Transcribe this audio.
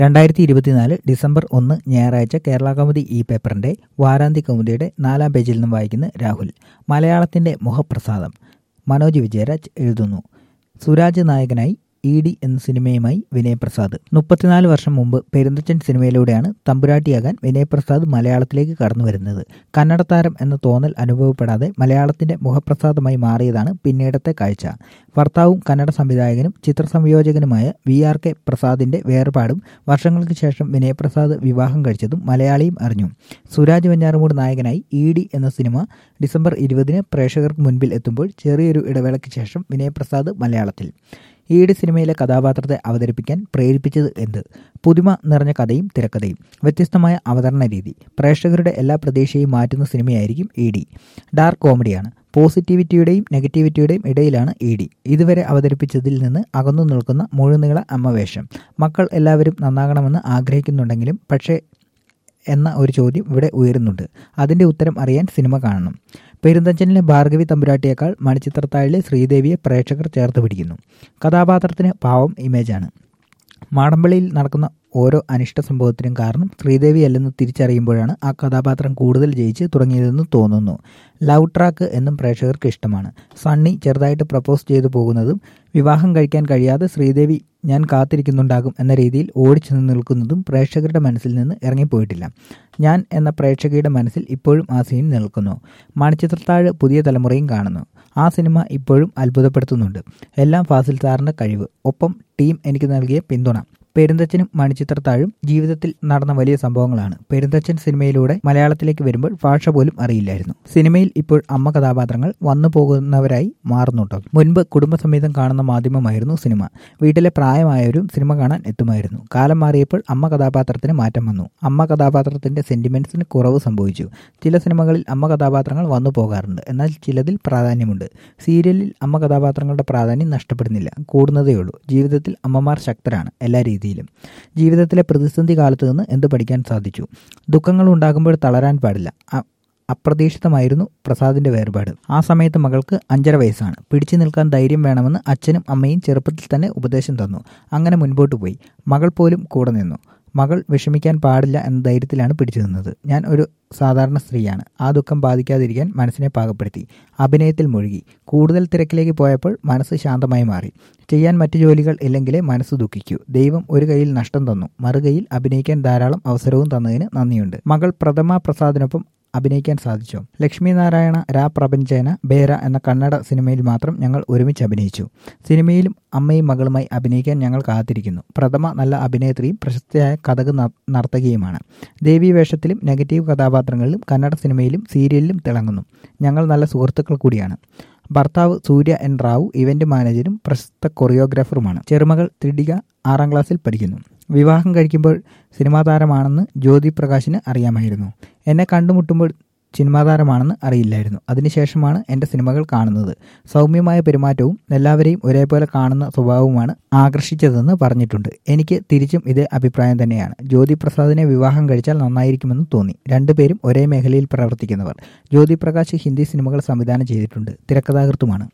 രണ്ടായിരത്തി ഇരുപത്തിനാല് ഡിസംബർ ഒന്ന് ഞായറാഴ്ച കേരള കൗമുദി ഈ പേപ്പറിന്റെ വാരാന്ത്യ കൗമുദിയുടെ നാലാം പേജിൽ നിന്നും വായിക്കുന്ന രാഹുൽ മലയാളത്തിന്റെ മുഖപ്രസാദം മനോജ് വിജയരാജ് എഴുതുന്നു സുരാജ് നായകനായി ഇ ഡി എന്ന സിനിമയുമായി വിനയപ്രസാദ് മുപ്പത്തിനാല് വർഷം മുമ്പ് പെരുന്തച്ചൻ സിനിമയിലൂടെയാണ് തമ്പുരാട്ടിയാകാൻ വിനയപ്രസാദ് മലയാളത്തിലേക്ക് കടന്നു വരുന്നത് കന്നഡ താരം എന്ന തോന്നൽ അനുഭവപ്പെടാതെ മലയാളത്തിന്റെ മുഖപ്രസാദമായി മാറിയതാണ് പിന്നീടത്തെ കാഴ്ച ഭർത്താവും കന്നഡ സംവിധായകനും ചിത്രസംയോജകനുമായ വി ആർ കെ പ്രസാദിന്റെ വേർപാടും വർഷങ്ങൾക്ക് ശേഷം വിനയപ്രസാദ് വിവാഹം കഴിച്ചതും മലയാളിയും അറിഞ്ഞു സുരാജ് വെഞ്ഞാറമൂട് നായകനായി ഇ ഡി എന്ന സിനിമ ഡിസംബർ ഇരുപതിന് പ്രേക്ഷകർക്ക് മുൻപിൽ എത്തുമ്പോൾ ചെറിയൊരു ഇടവേളയ്ക്ക് ശേഷം വിനയപ്രസാദ് മലയാളത്തിൽ ഈട് സിനിമയിലെ കഥാപാത്രത്തെ അവതരിപ്പിക്കാൻ പ്രേരിപ്പിച്ചത് എന്ത് പുതുമ നിറഞ്ഞ കഥയും തിരക്കഥയും വ്യത്യസ്തമായ അവതരണ രീതി പ്രേക്ഷകരുടെ എല്ലാ പ്രതീക്ഷയും മാറ്റുന്ന സിനിമയായിരിക്കും ഇ ഡി ഡാർക്ക് കോമഡിയാണ് പോസിറ്റിവിറ്റിയുടെയും നെഗറ്റിവിറ്റിയുടെയും ഇടയിലാണ് ഇ ഡി ഇതുവരെ അവതരിപ്പിച്ചതിൽ നിന്ന് അകന്നു നിൽക്കുന്ന മുഴുനീള അമ്മവേഷം മക്കൾ എല്ലാവരും നന്നാകണമെന്ന് ആഗ്രഹിക്കുന്നുണ്ടെങ്കിലും പക്ഷേ എന്ന ഒരു ചോദ്യം ഇവിടെ ഉയരുന്നുണ്ട് അതിന്റെ ഉത്തരം അറിയാൻ സിനിമ കാണണം പെരുന്തച്ചനിലെ ഭാർഗവി തമ്പുരാട്ടിയേക്കാൾ മണിച്ചിത്രത്താഴിലെ ശ്രീദേവിയെ പ്രേക്ഷകർ ചേർത്ത് പിടിക്കുന്നു കഥാപാത്രത്തിന് പാവം ഇമേജാണ് മാടമ്പള്ളിയിൽ നടക്കുന്ന ഓരോ അനിഷ്ട സംഭവത്തിനും കാരണം ശ്രീദേവി അല്ലെന്ന് തിരിച്ചറിയുമ്പോഴാണ് ആ കഥാപാത്രം കൂടുതൽ ജയിച്ച് തുടങ്ങിയതെന്ന് തോന്നുന്നു ലവ് ട്രാക്ക് എന്നും പ്രേക്ഷകർക്ക് ഇഷ്ടമാണ് സണ്ണി ചെറുതായിട്ട് പ്രപ്പോസ് ചെയ്തു പോകുന്നതും വിവാഹം കഴിക്കാൻ കഴിയാതെ ശ്രീദേവി ഞാൻ കാത്തിരിക്കുന്നുണ്ടാകും എന്ന രീതിയിൽ ഓടിച്ചു നിൽക്കുന്നതും പ്രേക്ഷകരുടെ മനസ്സിൽ നിന്ന് ഇറങ്ങിപ്പോയിട്ടില്ല ഞാൻ എന്ന പ്രേക്ഷകയുടെ മനസ്സിൽ ഇപ്പോഴും ആ സീൻ നിൽക്കുന്നു മണിച്ചിത്രത്താഴ് പുതിയ തലമുറയും കാണുന്നു ആ സിനിമ ഇപ്പോഴും അത്ഭുതപ്പെടുത്തുന്നുണ്ട് എല്ലാം ഫാസിൽ സാറിന്റെ കഴിവ് ഒപ്പം ടീം എനിക്ക് നൽകിയ പിന്തുണ പെരുന്തച്ചനും മണിച്ചിത്രത്താഴും ജീവിതത്തിൽ നടന്ന വലിയ സംഭവങ്ങളാണ് പെരുന്തച്ചൻ സിനിമയിലൂടെ മലയാളത്തിലേക്ക് വരുമ്പോൾ ഭാഷ പോലും അറിയില്ലായിരുന്നു സിനിമയിൽ ഇപ്പോൾ അമ്മ കഥാപാത്രങ്ങൾ വന്നു പോകുന്നവരായി മാറുന്നുണ്ടോ മുൻപ് കുടുംബസമേതം കാണുന്ന മാധ്യമമായിരുന്നു സിനിമ വീട്ടിലെ പ്രായമായവരും സിനിമ കാണാൻ എത്തുമായിരുന്നു കാലം മാറിയപ്പോൾ അമ്മ കഥാപാത്രത്തിന് മാറ്റം വന്നു അമ്മ കഥാപാത്രത്തിന്റെ സെന്റിമെന്റ്സിന് കുറവ് സംഭവിച്ചു ചില സിനിമകളിൽ അമ്മ കഥാപാത്രങ്ങൾ വന്നു പോകാറുണ്ട് എന്നാൽ ചിലതിൽ പ്രാധാന്യമുണ്ട് സീരിയലിൽ അമ്മ കഥാപാത്രങ്ങളുടെ പ്രാധാന്യം നഷ്ടപ്പെടുന്നില്ല കൂടുന്നതേയുള്ളൂ ജീവിതത്തിൽ അമ്മമാർ ശക്തരാണ് എല്ലാ രീതിയിലും രീതിയിലും ജീവിതത്തിലെ പ്രതിസന്ധി കാലത്ത് നിന്ന് എന്ത് പഠിക്കാൻ സാധിച്ചു ദുഃഖങ്ങൾ ഉണ്ടാകുമ്പോൾ തളരാൻ പാടില്ല അപ്രതീക്ഷിതമായിരുന്നു പ്രസാദിന്റെ വേർപാട് ആ സമയത്ത് മകൾക്ക് അഞ്ചര വയസ്സാണ് പിടിച്ചു നിൽക്കാൻ ധൈര്യം വേണമെന്ന് അച്ഛനും അമ്മയും ചെറുപ്പത്തിൽ തന്നെ ഉപദേശം തന്നു അങ്ങനെ മുൻപോട്ട് പോയി മകൾ പോലും കൂടെ നിന്നു മകൾ വിഷമിക്കാൻ പാടില്ല എന്ന ധൈര്യത്തിലാണ് പിടിച്ചു നിന്നത് ഞാൻ ഒരു സാധാരണ സ്ത്രീയാണ് ആ ദുഃഖം ബാധിക്കാതിരിക്കാൻ മനസ്സിനെ പാകപ്പെടുത്തി അഭിനയത്തിൽ മുഴുകി കൂടുതൽ തിരക്കിലേക്ക് പോയപ്പോൾ മനസ്സ് ശാന്തമായി മാറി ചെയ്യാൻ മറ്റു ജോലികൾ ഇല്ലെങ്കിലേ മനസ്സ് ദുഃഖിക്കൂ ദൈവം ഒരു കയ്യിൽ നഷ്ടം തന്നു മറുകയിൽ അഭിനയിക്കാൻ ധാരാളം അവസരവും തന്നതിന് നന്ദിയുണ്ട് മകൾ പ്രഥമ പ്രസാദിനൊപ്പം അഭിനയിക്കാൻ സാധിച്ചു ലക്ഷ്മി നാരായണ രാ പ്രപഞ്ചേന ബേര എന്ന കന്നഡ സിനിമയിൽ മാത്രം ഞങ്ങൾ ഒരുമിച്ച് അഭിനയിച്ചു സിനിമയിലും അമ്മയും മകളുമായി അഭിനയിക്കാൻ ഞങ്ങൾ കാത്തിരിക്കുന്നു പ്രഥമ നല്ല അഭിനേത്രിയും പ്രശസ്തയായ കഥക് നർത്തകിയുമാണ് ദേവി വേഷത്തിലും നെഗറ്റീവ് കഥാപാത്രങ്ങളിലും കന്നഡ സിനിമയിലും സീരിയലിലും തിളങ്ങുന്നു ഞങ്ങൾ നല്ല സുഹൃത്തുക്കൾ കൂടിയാണ് ഭർത്താവ് സൂര്യ എൻ റാവു ഇവന്റ് മാനേജരും പ്രശസ്ത കൊറിയോഗ്രാഫറുമാണ് ചെറുമകൾ ത്രിഡിക ആറാം ക്ലാസ്സിൽ പഠിക്കുന്നു വിവാഹം കഴിക്കുമ്പോൾ സിനിമാ താരമാണെന്ന് ജ്യോതി പ്രകാശിന് അറിയാമായിരുന്നു എന്നെ കണ്ടുമുട്ടുമ്പോൾ സിനിമാ താരമാണെന്ന് അറിയില്ലായിരുന്നു അതിനുശേഷമാണ് എൻ്റെ സിനിമകൾ കാണുന്നത് സൗമ്യമായ പെരുമാറ്റവും എല്ലാവരെയും ഒരേപോലെ കാണുന്ന സ്വഭാവവുമാണ് ആകർഷിച്ചതെന്ന് പറഞ്ഞിട്ടുണ്ട് എനിക്ക് തിരിച്ചും ഇതേ അഭിപ്രായം തന്നെയാണ് ജ്യോതി പ്രസാദിനെ വിവാഹം കഴിച്ചാൽ നന്നായിരിക്കുമെന്ന് തോന്നി രണ്ടുപേരും ഒരേ മേഖലയിൽ പ്രവർത്തിക്കുന്നവർ ജ്യോതി പ്രകാശ് ഹിന്ദി സിനിമകൾ സംവിധാനം ചെയ്തിട്ടുണ്ട് തിരക്കഥാകൃത്തുമാണ്